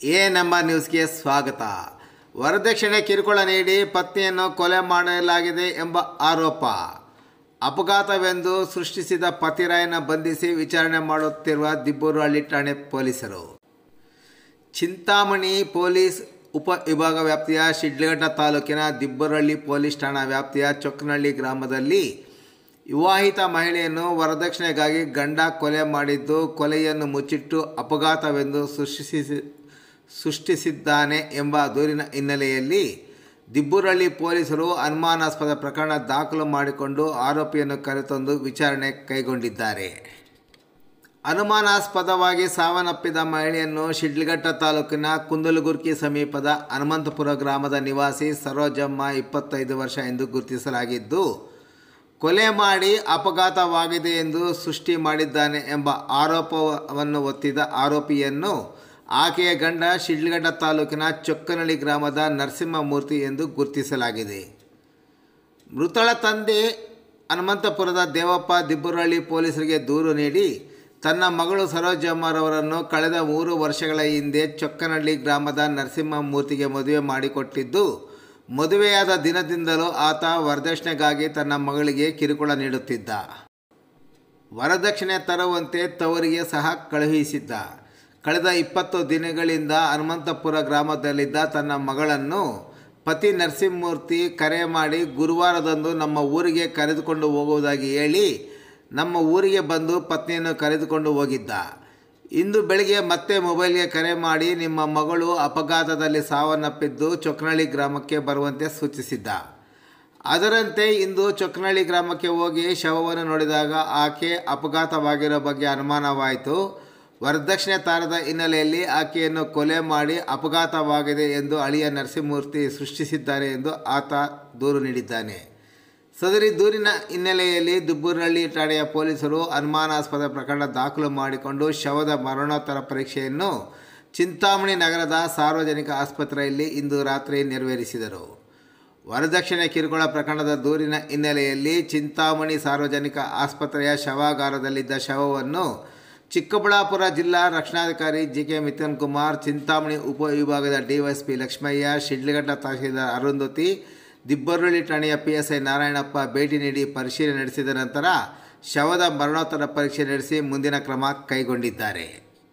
A number ನ್ಯೂಸ್ಗೆ ಸ್ವಾಗತ ವರದಕ್ಷಿಣೆ ಕಿರುಕುಳ ನೀಡಿ ಪತ್ನಿಯನ್ನು ಕೊಲೆ ಮಾಡಲಾಗಿದೆ ಎಂಬ ಆರೋಪ ಅಪಘಾತವೆಂದು ಸೃಷ್ಟಿಸಿದ ಪತಿರಾಯನ ಬಂಧಿಸಿ ವಿಚಾರಣೆ ಮಾಡುತ್ತಿರುವ ದಿಬ್ಬೂರುಹಳ್ಳಿ ಠಾಣೆ ಪೊಲೀಸರು ಚಿಂತಾಮಣಿ ಪೊಲೀಸ್ ಉಪ ವಿಭಾಗ ವ್ಯಾಪ್ತಿಯ ಶಿಡ್ಲಘಟ್ಟ ತಾಲೂಕಿನ ದಿಬ್ಬರಹಳ್ಳಿ ಪೊಲೀಸ್ ಠಾಣಾ ವ್ಯಾಪ್ತಿಯ ಚೊಕ್ಕನಹಳ್ಳಿ ಗ್ರಾಮದಲ್ಲಿ ವಿವಾಹಿತ ಮಹಿಳೆಯನ್ನು ವರದಕ್ಷಿಣೆಗಾಗಿ ಗಂಡ ಕೊಲೆ ಮಾಡಿದ್ದು ಕೊಲೆಯನ್ನು ಮುಚ್ಚಿಟ್ಟು ಅಪಘಾತವೆಂದು ಸೃಷ್ಟಿಸಿ ಸೃಷ್ಟಿಸಿದ್ದಾನೆ ಎಂಬ ದೂರಿನ ಹಿನ್ನೆಲೆಯಲ್ಲಿ ದಿಬ್ಬುರಳ್ಳಿ ಪೊಲೀಸರು ಅನುಮಾನಾಸ್ಪದ ಪ್ರಕರಣ ದಾಖಲು ಮಾಡಿಕೊಂಡು ಆರೋಪಿಯನ್ನು ಕರೆತಂದು ವಿಚಾರಣೆ ಕೈಗೊಂಡಿದ್ದಾರೆ ಅನುಮಾನಾಸ್ಪದವಾಗಿ ಸಾವನ್ನಪ್ಪಿದ ಮಹಿಳೆಯನ್ನು ಶಿಡ್ಲಘಟ್ಟ ತಾಲೂಕಿನ ಕುಂದಲಗುರ್ಕಿ ಸಮೀಪದ ಹನುಮಂತಪುರ ಗ್ರಾಮದ ನಿವಾಸಿ ಸರೋಜಮ್ಮ ಇಪ್ಪತ್ತೈದು ವರ್ಷ ಎಂದು ಗುರುತಿಸಲಾಗಿದ್ದು ಕೊಲೆ ಮಾಡಿ ಅಪಘಾತವಾಗಿದೆ ಎಂದು ಸೃಷ್ಟಿ ಮಾಡಿದ್ದಾನೆ ಎಂಬ ಆರೋಪವನ್ನು ಒತ್ತಿದ ಆರೋಪಿಯನ್ನು ಆಕೆಯ ಗಂಡ ಶಿಡ್ಲಘಟ್ಟ ತಾಲೂಕಿನ ಚೊಕ್ಕನಹಳ್ಳಿ ಗ್ರಾಮದ ನರಸಿಂಹಮೂರ್ತಿ ಎಂದು ಗುರುತಿಸಲಾಗಿದೆ ಮೃತಳ ತಂದೆ ಹನುಮಂತಪುರದ ದೇವಪ್ಪ ದಿಬ್ಬುರಹಳ್ಳಿ ಪೊಲೀಸರಿಗೆ ದೂರು ನೀಡಿ ತನ್ನ ಮಗಳು ಸರೋಜಮ್ಮರವರನ್ನು ಕಳೆದ ಮೂರು ವರ್ಷಗಳ ಹಿಂದೆ ಚೊಕ್ಕನಹಳ್ಳಿ ಗ್ರಾಮದ ನರಸಿಂಹಮೂರ್ತಿಗೆ ಮದುವೆ ಮಾಡಿಕೊಟ್ಟಿದ್ದು ಮದುವೆಯಾದ ದಿನದಿಂದಲೂ ಆತ ವರದಕ್ಷಿಣೆಗಾಗಿ ತನ್ನ ಮಗಳಿಗೆ ಕಿರುಕುಳ ನೀಡುತ್ತಿದ್ದ ವರದಕ್ಷಿಣೆ ತರುವಂತೆ ತವರಿಗೆ ಸಹ ಕಳುಹಿಸಿದ್ದ ಕಳೆದ ಇಪ್ಪತ್ತು ದಿನಗಳಿಂದ ಹನುಮಂತಪುರ ಗ್ರಾಮದಲ್ಲಿದ್ದ ತನ್ನ ಮಗಳನ್ನು ಪತಿ ನರಸಿಂಹಮೂರ್ತಿ ಕರೆ ಮಾಡಿ ಗುರುವಾರದಂದು ನಮ್ಮ ಊರಿಗೆ ಕರೆದುಕೊಂಡು ಹೋಗುವುದಾಗಿ ಹೇಳಿ ನಮ್ಮ ಊರಿಗೆ ಬಂದು ಪತ್ನಿಯನ್ನು ಕರೆದುಕೊಂಡು ಹೋಗಿದ್ದ ಇಂದು ಬೆಳಿಗ್ಗೆ ಮತ್ತೆ ಮೊಬೈಲ್ಗೆ ಕರೆ ಮಾಡಿ ನಿಮ್ಮ ಮಗಳು ಅಪಘಾತದಲ್ಲಿ ಸಾವನ್ನಪ್ಪಿದ್ದು ಚೊಕ್ಕನಹಳ್ಳಿ ಗ್ರಾಮಕ್ಕೆ ಬರುವಂತೆ ಸೂಚಿಸಿದ್ದ ಅದರಂತೆ ಇಂದು ಚೊಕ್ಕನಹಳ್ಳಿ ಗ್ರಾಮಕ್ಕೆ ಹೋಗಿ ಶವವನ್ನು ನೋಡಿದಾಗ ಆಕೆ ಅಪಘಾತವಾಗಿರೋ ಬಗ್ಗೆ ಅನುಮಾನವಾಯಿತು ವರದಕ್ಷಿಣೆ ತಾರದ ಹಿನ್ನೆಲೆಯಲ್ಲಿ ಆಕೆಯನ್ನು ಕೊಲೆ ಮಾಡಿ ಅಪಘಾತವಾಗಿದೆ ಎಂದು ಅಳಿಯ ನರಸಿಂಹಮೂರ್ತಿ ಸೃಷ್ಟಿಸಿದ್ದಾರೆ ಎಂದು ಆತ ದೂರು ನೀಡಿದ್ದಾನೆ ಸದರಿ ದೂರಿನ ಹಿನ್ನೆಲೆಯಲ್ಲಿ ದುಬ್ಬೂರಹಳ್ಳಿ ಠಾಣೆಯ ಪೊಲೀಸರು ಅನುಮಾನಾಸ್ಪದ ಪ್ರಕರಣ ದಾಖಲು ಮಾಡಿಕೊಂಡು ಶವದ ಮರಣೋತ್ತರ ಪರೀಕ್ಷೆಯನ್ನು ಚಿಂತಾಮಣಿ ನಗರದ ಸಾರ್ವಜನಿಕ ಆಸ್ಪತ್ರೆಯಲ್ಲಿ ಇಂದು ರಾತ್ರಿ ನೆರವೇರಿಸಿದರು ವರದಕ್ಷಿಣೆ ಕಿರುಕುಳ ಪ್ರಕರಣದ ದೂರಿನ ಹಿನ್ನೆಲೆಯಲ್ಲಿ ಚಿಂತಾಮಣಿ ಸಾರ್ವಜನಿಕ ಆಸ್ಪತ್ರೆಯ ಶವಾಗಾರದಲ್ಲಿದ್ದ ಶವವನ್ನು ಚಿಕ್ಕಬಳ್ಳಾಪುರ ಜಿಲ್ಲಾ ರಕ್ಷಣಾಧಿಕಾರಿ ಜಿ ಕೆ ಮಿಥುನ್ ಕುಮಾರ್ ಚಿಂತಾಮಣಿ ಉಪವಿಭಾಗದ ಡಿವೈಎಸ್ಪಿ ಲಕ್ಷ್ಮಯ್ಯ ಶಿಡ್ಲಘಟ್ಟ ತಹಸೀಲ್ದಾರ್ ಅರುಂಧತಿ ದಿಬ್ಬರುಳ್ಳಿ ಠಾಣೆಯ ಪಿ ಎಸ್ ಐ ನಾರಾಯಣಪ್ಪ ಭೇಟಿ ನೀಡಿ ಪರಿಶೀಲನೆ ನಡೆಸಿದ ನಂತರ ಶವದ ಮರಣೋತ್ತರ ಪರೀಕ್ಷೆ ನಡೆಸಿ ಮುಂದಿನ ಕ್ರಮ ಕೈಗೊಂಡಿದ್ದಾರೆ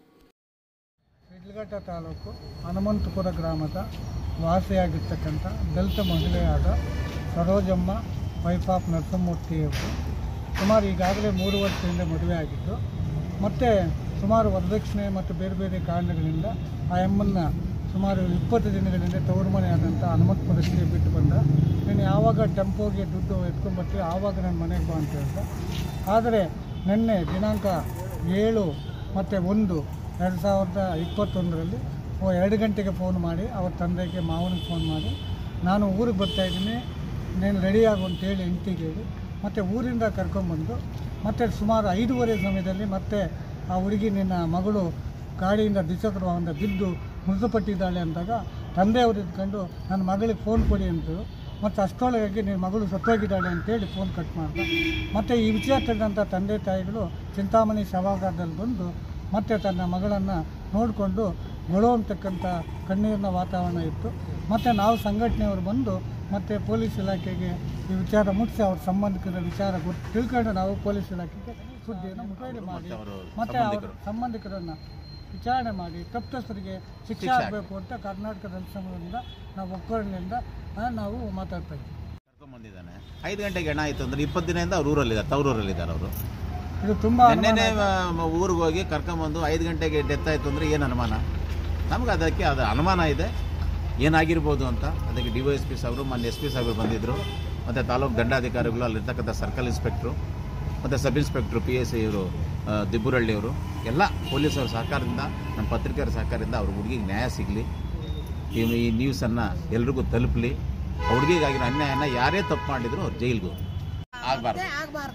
ಶಿಡ್ಲಘಟ್ಟ ತಾಲೂಕು ಹನುಮಂತಪುರ ಗ್ರಾಮದ ವಾಸಿಯಾಗಿರ್ತಕ್ಕಂಥ ದಲಿತ ಮಹಿಳೆಯಾದ ಸರೋಜಮ್ಮ ವೈಫ್ ಆಫ್ ನರಸಿಂಹಮೂರ್ತಿಯವರು ಸುಮಾರು ಈಗಾಗಲೇ ಮೂರು ವರ್ಷದಿಂದ ಮದುವೆ ಆಗಿದ್ದು ಮತ್ತು ಸುಮಾರು ವರದಕ್ಷಿಣೆ ಮತ್ತು ಬೇರೆ ಬೇರೆ ಕಾರಣಗಳಿಂದ ಆ ಎಮ್ಮನ್ನ ಸುಮಾರು ಇಪ್ಪತ್ತು ದಿನಗಳಿಂದ ತವರು ಮನೆಯಾದಂಥ ಹನುಮಂತಪುರಕ್ಕೆ ಬಿಟ್ಟು ಬಂದ ನೀನು ಯಾವಾಗ ಟೆಂಪೋಗೆ ದುಡ್ಡು ಎತ್ಕೊಂಡ್ಬರ್ತೀವಿ ಆವಾಗ ನನ್ನ ಮನೆಗೆ ಬಾ ಅಂತ ಹೇಳ್ದ ಆದರೆ ನಿನ್ನೆ ದಿನಾಂಕ ಏಳು ಮತ್ತು ಒಂದು ಎರಡು ಸಾವಿರದ ಇಪ್ಪತ್ತೊಂದರಲ್ಲಿ ಓ ಎರಡು ಗಂಟೆಗೆ ಫೋನ್ ಮಾಡಿ ಅವ್ರ ತಂದೆಗೆ ಮಾವನಿಗೆ ಫೋನ್ ಮಾಡಿ ನಾನು ಊರಿಗೆ ಬರ್ತಾಯಿದ್ದೀನಿ ನೀನು ರೆಡಿ ಆಗು ಅಂತೇಳಿ ಹೆಂಡ್ತಿಗೆ ಹೇಳಿ ಮತ್ತು ಊರಿಂದ ಕರ್ಕೊಂಬಂದು ಮತ್ತು ಸುಮಾರು ಐದೂವರೆ ಸಮಯದಲ್ಲಿ ಮತ್ತೆ ಆ ಹುಡುಗಿ ನಿನ್ನ ಮಗಳು ಗಾಡಿಯಿಂದ ದ್ವಿಚಕ್ರ ವಾಹನದಿಂದ ಬಿದ್ದು ಮೃತಪಟ್ಟಿದ್ದಾಳೆ ಅಂದಾಗ ತಂದೆಯವರು ಇದ್ಕೊಂಡು ನನ್ನ ಮಗಳಿಗೆ ಫೋನ್ ಕೊಡಿ ಅಂತರು ಮತ್ತು ಅಷ್ಟರೊಳಗಾಗಿ ನಿನ್ನ ಮಗಳು ಸತ್ತೋಗಿದ್ದಾಳೆ ಅಂತೇಳಿ ಫೋನ್ ಕಟ್ ಮಾಡ್ದೆ ಮತ್ತು ಈ ವಿಚಾರ ತಿಳಿದಂಥ ತಂದೆ ತಾಯಿಗಳು ಚಿಂತಾಮಣಿ ಶವಾಗಾರದಲ್ಲಿ ಬಂದು ಮತ್ತೆ ತನ್ನ ಮಗಳನ್ನು ನೋಡಿಕೊಂಡು ಗೊಳೋ ಅಂತಕ್ಕಂಥ ಕಣ್ಣೀರಿನ ವಾತಾವರಣ ಇತ್ತು ಮತ್ತು ನಾವು ಸಂಘಟನೆಯವರು ಬಂದು ಮತ್ತು ಪೊಲೀಸ್ ಇಲಾಖೆಗೆ ಈ ವಿಚಾರ ಮುಟ್ಟಿಸಿ ಅವ್ರ ಸಂಬಂಧಿಕರ ವಿಚಾರ ಗೊತ್ತು ತಿಳ್ಕೊಂಡು ನಾವು ಪೊಲೀಸ್ ಇಲಾಖೆಗೆ ಸುದ್ದಿಯನ್ನು ಮುಖೈದೆ ಮಾಡಿ ಮತ್ತು ಅವರ ಸಂಬಂಧಿಕರನ್ನು ವಿಚಾರಣೆ ಮಾಡಿ ತಪ್ಪಿತಸ್ಥರಿಗೆ ಶಿಕ್ಷೆ ಆಗಬೇಕು ಅಂತ ಕರ್ನಾಟಕ ಸಂಘದಿಂದ ನಾವು ಒಕ್ಕೂಟದಿಂದ ಆ, ನಾವು ಮಾತಾಡ್ತಾ ಇದ್ದೀವಿ ಕರ್ಕೊಂಬಂದಿದ್ದಾನೆ ಐದು ಗಂಟೆಗೆ ಹೆಣ ಆಯಿತು ಅಂದ್ರೆ ಇಪ್ಪತ್ತು ದಿನದಿಂದ ಅವ್ರ ಊರಲ್ಲಿದ್ದಾರೆ ತವರೂರಲ್ಲಿದ್ದಾರೆ ಅವರು ಇದು ತುಂಬ ನಿನ್ನೆನೆ ಊರಿಗೆ ಹೋಗಿ ಕರ್ಕೊಂಬಂದು ಐದು ಗಂಟೆಗೆ ಡೆತ್ ಆಯಿತು ಅಂದರೆ ಏನು ಅನುಮಾನ ನಮ್ಗೆ ಅದಕ್ಕೆ ಅದು ಅನುಮಾನ ಇದೆ ಏನಾಗಿರ್ಬೋದು ಅಂತ ಅದಕ್ಕೆ ಡಿ ವೈ ಎಸ್ ಪಿ ಸಾಹೇಬರು ಮೊನ್ನೆ ಎಸ್ ಪಿ ಸಾಹೇಬರು ಬಂದಿದ್ದರು ಮತ್ತು ತಾಲೂಕು ದಂಡಾಧಿಕಾರಿಗಳು ಅಲ್ಲಿರ್ತಕ್ಕಂಥ ಸರ್ಕಲ್ ಇನ್ಸ್ಪೆಕ್ಟ್ರು ಮತ್ತು ಸಬ್ ಇನ್ಸ್ಪೆಕ್ಟ್ರು ಪಿ ಎಸ್ ಇವರು ದಿಬ್ಬುರಳ್ಳಿಯವರು ಎಲ್ಲ ಪೊಲೀಸರ ಸಹಕಾರದಿಂದ ನಮ್ಮ ಪತ್ರಿಕೆಯರ ಸಹಕಾರದಿಂದ ಅವ್ರ ಹುಡುಗಿಗೆ ನ್ಯಾಯ ಸಿಗಲಿ ಈ ಈ ನ್ಯೂಸನ್ನು ಎಲ್ರಿಗೂ ತಲುಪಲಿ ಆ ಹುಡುಗಿಗಾಗಿರೋ ಅನ್ಯಾಯನ ಯಾರೇ ತಪ್ಪು ಮಾಡಿದ್ರು ಅವ್ರು ಜೈಲಿಗೆ ಆಗಬಾರ್ದು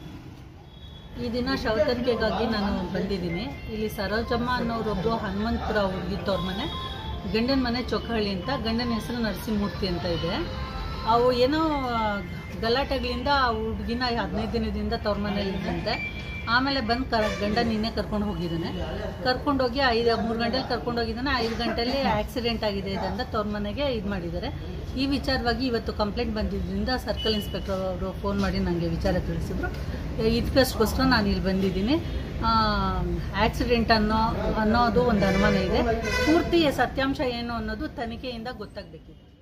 ಈ ದಿನ ಶವತನಿಕೆಗಾಗಿ ನಾನು ಬಂದಿದ್ದೀನಿ ಇಲ್ಲಿ ಸರೋಜಮ್ಮ ಅನ್ನೋರೊಬ್ರು ಹನುಮಂತಪುರ ಹುಡುಗಿತ್ತವ್ರ ಮನೆ ಗಂಡನ ಮನೆ ಚೊಕ್ಕಹಳ್ಳಿ ಅಂತ ಗಂಡನ ಹೆಸರು ನರಸಿಂಹಮೂರ್ತಿ ಅಂತ ಇದೆ ಅವು ಏನೋ ಗಲಾಟೆಗಳಿಂದ ಆ ಹುಡುಗಿನ ಹದಿನೈದು ದಿನದಿಂದ ತವ್ರ ಮನೇಲಿ ಇದ್ದಂತೆ ಆಮೇಲೆ ಬಂದು ಕ ಗಂಡ ನಿನ್ನೆ ಕರ್ಕೊಂಡು ಹೋಗಿದ್ದಾನೆ ಕರ್ಕೊಂಡೋಗಿ ಐದು ಮೂರು ಗಂಟೆಲಿ ಕರ್ಕೊಂಡು ಹೋಗಿದ್ದಾನೆ ಐದು ಗಂಟೆಲಿ ಆಕ್ಸಿಡೆಂಟ್ ಆಗಿದೆ ಇದೆ ಅಂತ ತವ್ರ ಮನೆಗೆ ಇದು ಮಾಡಿದ್ದಾರೆ ಈ ವಿಚಾರವಾಗಿ ಇವತ್ತು ಕಂಪ್ಲೇಂಟ್ ಬಂದಿದ್ದರಿಂದ ಸರ್ಕಲ್ ಇನ್ಸ್ಪೆಕ್ಟರ್ ಅವರು ಫೋನ್ ಮಾಡಿ ನನಗೆ ವಿಚಾರ ತಿಳಿಸಿದ್ರು ಇದಕ್ಕೋಸ್ಕರ ನಾನು ಇಲ್ಲಿ ಬಂದಿದ್ದೀನಿ ಆಕ್ಸಿಡೆಂಟ್ ಅನ್ನೋ ಅನ್ನೋದು ಒಂದು ಅನುಮಾನ ಇದೆ ಪೂರ್ತಿ ಸತ್ಯಾಂಶ ಏನು ಅನ್ನೋದು ತನಿಖೆಯಿಂದ ಗೊತ್ತಾಗಬೇಕಿದೆ